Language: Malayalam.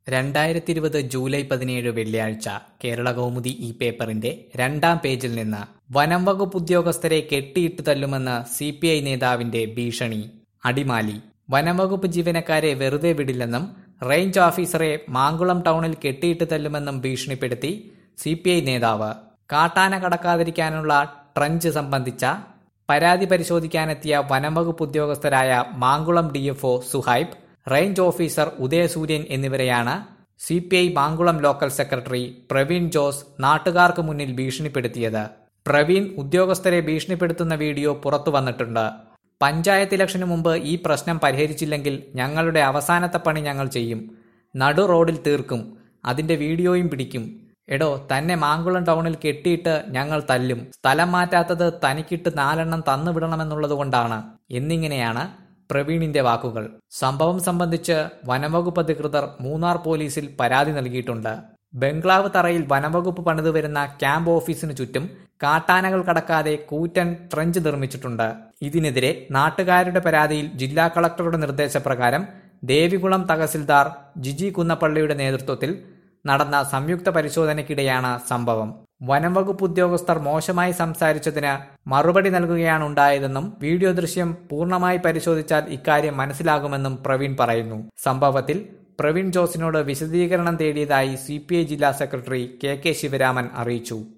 രണ്ടായിരത്തി ഇരുപത് ജൂലൈ പതിനേഴ് വെള്ളിയാഴ്ച കേരള കൗമുദി ഈ പേപ്പറിന്റെ രണ്ടാം പേജിൽ നിന്ന് വനം വകുപ്പ് ഉദ്യോഗസ്ഥരെ കെട്ടിയിട്ട് തല്ലുമെന്ന് സി പി ഐ നേതാവിന്റെ ഭീഷണി അടിമാലി വനം വകുപ്പ് ജീവനക്കാരെ വെറുതെ വിടില്ലെന്നും റേഞ്ച് ഓഫീസറെ മാങ്കുളം ടൗണിൽ കെട്ടിയിട്ട് തല്ലുമെന്നും ഭീഷണിപ്പെടുത്തി സി പി ഐ നേതാവ് കാട്ടാന കടക്കാതിരിക്കാനുള്ള ട്രഞ്ച് സംബന്ധിച്ച പരാതി പരിശോധിക്കാനെത്തിയ വനംവകുപ്പ് ഉദ്യോഗസ്ഥരായ Mankulam DFO Suhaib range officer Udayasooryan എന്നിവരെയാണ് C P I Mankulam local secretary Praveen Jose നാട്ടുകാർക്ക് മുന്നിൽ ഭീഷണിപ്പെടുത്തിയത് പ്രവീൺ ഉദ്യോഗസ്ഥരെ ഭീഷണിപ്പെടുത്തുന്ന വീഡിയോ പുറത്തു വന്നിട്ടുണ്ട് പഞ്ചായത്ത് ഇലക്ഷന് മുമ്പ് ഈ പ്രശ്നം പരിഹരിച്ചില്ലെങ്കിൽ ഞങ്ങളുടെ അവസാനത്തെ പണി ഞങ്ങൾ ചെയ്യും നടു റോഡിൽ തീർക്കും അതിന്റെ വീഡിയോയും പിടിക്കും എടോ തന്നെ മാങ്കുളം ടൗണിൽ കെട്ടിയിട്ട് ഞങ്ങൾ തല്ലും സ്ഥലം മാറ്റാത്തത് തനിക്കിട്ട് നാലെണ്ണം തന്നുവിടണമെന്നുള്ളതുകൊണ്ടാണ് എന്നിങ്ങനെയാണ് പ്രവീണിന്റെ വാക്കുകൾ സംഭവം സംബന്ധിച്ച് വനംവകുപ്പ് അധികൃതർ മൂന്നാർ പോലീസിൽ പരാതി നൽകിയിട്ടുണ്ട് ബംഗ്ലാവ് തറയിൽ വനംവകുപ്പ് പണിതു വരുന്ന ക്യാമ്പ് ഓഫീസിനു ചുറ്റും കാട്ടാനകൾ കടക്കാതെ കൂറ്റൻ ട്രഞ്ച് നിർമ്മിച്ചിട്ടുണ്ട് ഇതിനെതിരെ നാട്ടുകാരുടെ പരാതിയിൽ ജില്ലാ കളക്ടറുടെ നിർദ്ദേശപ്രകാരം ദേവികുളം തഹസിൽദാർ ജിജി കുന്നപ്പള്ളിയുടെ നേതൃത്വത്തിൽ നടന്ന സംയുക്ത പരിശോധനയ്ക്കിടെയാണ് സംഭവം വനം വകുപ്പ് ഉദ്യോഗസ്ഥർ മോശമായി സംസാരിച്ചതിന് മറുപടി നൽകുകയാണ് ഉണ്ടായതെന്നും വീഡിയോ ദൃശ്യം പൂർണ്ണമായി പരിശോധിച്ചാൽ ഇക്കാര്യം മനസ്സിലാകുമെന്നും പ്രവീൺ പറയുന്നു സംഭവത്തിൽ പ്രവീൺ ജോസിനോട് വിശദീകരണം തേടിയതായി സി ജില്ലാ സെക്രട്ടറി കെ കെ ശിവരാമൻ അറിയിച്ചു